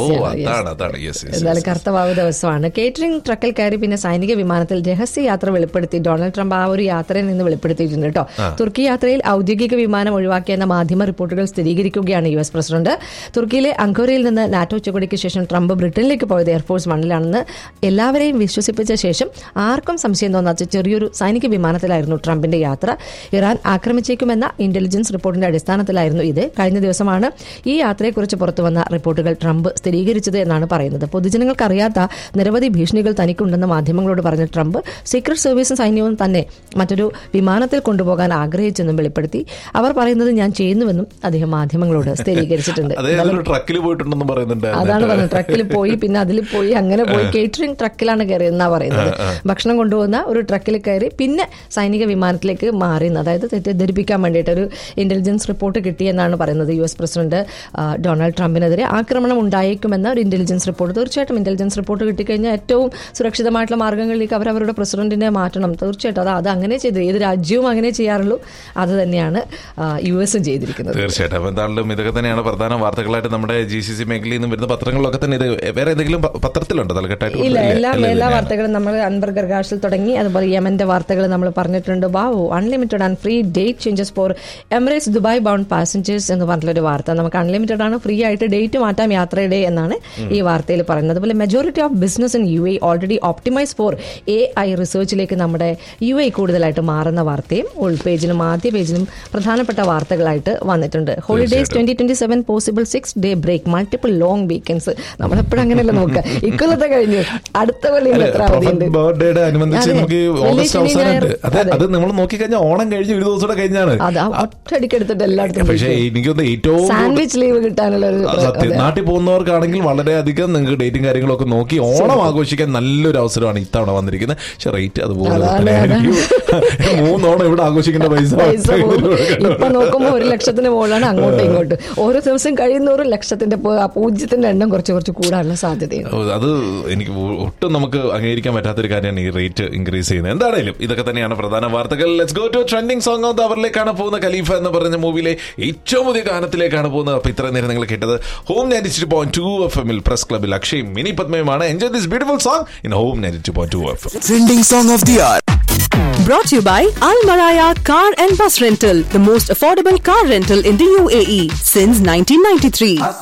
ദിവസമാണ് Yes. അതാണ് അതാണ് യെസ് എന്തായാലും കർത്തവാവ് ദിവസമാണ് കേറ്ററിംഗ് ട്രക്കിൽ കയറി പിന്നെ സൈനിക വിമാനത്തിൽ രഹസ്യ യാത്ര വെളിപ്പെടുത്തി ഡൊണാൾഡ് ട്രംപ് ആ ഒരു യാത്രയിൽ നിന്ന് വെളിപ്പെടുത്തിയിട്ടുണ്ട് കേട്ടോ തുർക്കി യാത്രയിൽ ഔദ്യോഗിക വിമാനം ഒഴിവാക്കിയെന്ന മാധ്യമ റിപ്പോർട്ടുകൾ സ്ഥിരീകരിക്കുകയാണ് യു എസ് പ്രസിഡന്റ് തുർക്കിയിലെ അങ്കോറയിൽ നിന്ന് നാറ്റോ ഉച്ചകോടിക്ക് ശേഷം ട്രംപ് ബ്രിട്ടനിലേക്ക് പോയത് എയർഫോഴ്സ് വണ്ണിലാണെന്ന് എല്ലാവരെയും വിശ്വസിപ്പിച്ച ശേഷം ആർക്കും സംശയം തോന്നാത്ത ചെറിയൊരു സൈനിക വിമാനത്തിലായിരുന്നു ട്രംപിന്റെ യാത്ര ഇറാൻ ആക്രമിച്ചേക്കുമെന്ന ഇന്റലിജൻസ് റിപ്പോർട്ടിന്റെ അടിസ്ഥാനത്തിലായിരുന്നു ഇത് കഴിഞ്ഞ ദിവസമാണ് ഈ യാത്രയെക്കുറിച്ച് പുറത്തുവന്ന റിപ്പോർട്ടുകൾ ട്രംപ് സ്ഥിരീകരിച്ചത് എന്നാണ് പറയുന്നത് പൊതുജനങ്ങൾക്ക് അറിയാത്ത നിരവധി ഭീഷണികൾ തനിക്കുണ്ടെന്ന് മാധ്യമങ്ങളോട് പറഞ്ഞ ട്രംപ് സീക്രട്ട് സർവീസും സൈന്യവും തന്നെ മറ്റൊരു വിമാനത്തിൽ കൊണ്ടുപോകാൻ ആഗ്രഹിച്ചെന്നും വെളിപ്പെടുത്തി അവർ പറയുന്നത് ഞാൻ ചെയ്യുന്നുവെന്നും അദ്ദേഹം മാധ്യമങ്ങളോട് സ്ഥിരീകരിച്ചിട്ടുണ്ട് അതെ ഒരു ട്രക്കിൽ പോയിട്ടുണ്ടെന്ന് പറയുന്നുണ്ട് അതാണ് പറഞ്ഞത് ട്രക്കിൽ പോയി പിന്നെ അതിൽ പോയി അങ്ങനെ പോയി കേറ്ററിംഗ് ട്രക്കിലാണ് കയറിയെന്നാ പറയുന്നത് ഭക്ഷണം കൊണ്ടുപോകുന്ന ഒരു ട്രക്കിൽ കയറി പിന്നെ സൈനിക വിമാനത്തിലേക്ക് മാറിയെന്ന് അതായത് തെറ്റിദ്ധരിപ്പിക്കാൻ വേണ്ടിയിട്ട് ഒരു ഇന്റലിജൻസ് റിപ്പോർട്ട് കിട്ടിയെന്നാണ് പറയുന്നത് യു എസ് പ്രസിഡന്റ് ആ, ഡൊണാൾഡ് ട്രംപിനെതിരെ ആക്രമണം ഉണ്ടായേക്കുമെന്ന ഒരു ഇന്റലിജൻസ് റിപ്പോർട്ട് തീർച്ചയായിട്ടും ഇന്റലിജൻസ് റിപ്പോർട്ട് കിട്ടിക്കഴിഞ്ഞാൽ ഏറ്റവും സുരക്ഷിതമായിട്ടുള്ള മാർഗ്ഗങ്ങളിലേക്ക് അവർ അവരുടെ പ്രസിഡന്റിനെ മാറ്റണം തീർച്ചയായിട്ടും അത് അത് അങ്ങനെ ചെയ്തു ഏത് രാജ്യവും അങ്ങനെ ചെയ്യാറുള്ളൂ അത് തന്നെയാണ് യു എസും ചെയ്തിരിക്കുന്നത് തീർച്ചയായിട്ടും അപ്പൊ എന്തായാലും ഇതൊക്കെ തന്നെയാണ് പ്രധാന വാർത്തകളായിട്ട് നമ്മുടെ ജി സി സി മേഖലയിൽ നിന്നും വരുന്ന പത്രങ്ങളിലൊക്കെ തന്നെ ഇത് വേറെ എന്തെങ്കിലും പ- പത്രത്തിലുണ്ടോ തലക്കെട്ടായിട്ട് ഇല്ല കൊടുത്തില്ലേ? എല്ലാ അല്ല, എല്ലാ ഇല്ല. വാർത്തകളും നമ്മൾ അൻവർ ഗർഗാഷിൽ തുടങ്ങി അതുപോലെ യമന്റെ വാർത്തകൾ നമ്മൾ പറഞ്ഞിട്ടുണ്ട് wow unlimited and free date changes for Emirates Dubai bound passengers എന്ന് പറഞ്ഞിട്ടൊരു വാർത്ത നമുക്ക് അൺലിമിറ്റഡ് ആണ് ഫ്രീ ആയിട്ട് ഡേറ്റ് മാറ്റാം യാത്രയുടെ എന്നാണ് ഈ വാർത്തയിൽ പറയുന്നത് അതുപോലെ majority of business in U A already optimise for A I റിസർച്ചിലേക്ക് നമ്മുടെ യു എ കൂടുതലായിട്ട് മാറുന്ന വാർത്തയും ഉൾ പേജിലും ആദ്യ പേജിലും പ്രധാനപ്പെട്ട വാർത്തകളായിട്ട് വന്നിട്ടുണ്ട് holidays twenty twenty seven possible six day break multiple long weekends നമ്മളെപ്പോഴും അങ്ങനെയല്ല നോക്കുക ഇക്കൊല്ലത്തെ കഴിഞ്ഞു അടുത്ത കൊല്ലം ഇനി എത്ര അവധിയുണ്ട് ബർത്ത്ഡേയുടെ അനുബന്ധിച്ച് അതെ. നമുക്ക് വെള്ളി, ഓഗസ്റ്റ് ശനി, അവസാനമുണ്ട് ഞായർ. അതെ അതെ. അത് നമ്മൾ നോക്കിക്കഴിഞ്ഞാൽ ഓണം കഴിഞ്ഞ് ഒരു ദിവസം കൂടെ കഴിഞ്ഞാണ് അത് ആ ഒറ്റയടിക്ക് എടുത്തിട്ട് എല്ലായിടത്തും പക്ഷേ എനിക്കൊന്ന് ഏറ്റവും സാൻഡ്വിച്ച് ലീവ് കിട്ടാനുള്ള ഒരു ആ, സത്യം അതെ. നാട്ടിൽ പോകുന്നവർക്കാണെങ്കിൽ വളരെയധികം നിങ്ങൾക്ക് ഡേറ്റും കാര്യങ്ങളൊക്കെ നോക്കി ഓണം ആഘോഷിക്കാൻ നല്ലൊരു അവസരമാണ് ഇത്തവണ വന്നിരിക്കുന്നത് പക്ഷെ റേറ്റ് അതുപോലെ അതാണ്, തന്നെ ആയിരിക്കും. മൂന്നോണം ഇവിടെ ആഘോഷിക്കേണ്ട പൈസ പൈസ പോകും. ഇപ്പൊ നോക്കുമ്പോ ഒരു ലക്ഷത്തിന് മുകളിലാണ് അങ്ങോട്ടും ഇങ്ങോട്ടും ഓരോ ദിവസം കഴിയുന്നോറും ലക്ഷത്തിന്റെ പോ- ആ പൂജ്യത്തിന്റെ എണ്ണം കുറച്ച് കുറച്ച് കൂടാനുള്ള സാധ്യതയുണ്ട് ഓ, അത് എനിക്ക് ഒ- ഒട്ടും നമുക്ക് അംഗീകരിക്കാൻ പറ്റാത്തൊരു കാര്യമാണ് ഈ റേറ്റ് ഇൻക്രീസ് ചെയ്യുന്നത് എന്താണേലും ഇതൊക്കെ തന്നെയാണ് പ്രധാന വാർത്തകൾ let's go to trending song of അവറിലേക്കാണ് പോകുന്ന ഖലീഫ എന്ന് പറഞ്ഞ മൂവിയിലെ ഏറ്റവും പുതിയ ഗാനത്തിലേക്കാണ് പോകുന്നത് അപ്പൊ ഇത്ര നേരം നിങ്ങൾ കേട്ടത് home ninety two point two എഫ് എമ്മിൽ പ്രസ് ക്ലബിൽ അക്ഷയും മിനി പത്മയുമാണ് enjoy this beautiful song in home ninety two point two F M Trending song of the hour. Brought to you by Al Maraya Car and Bus Rental, the most affordable car rental in the UAE since 1993.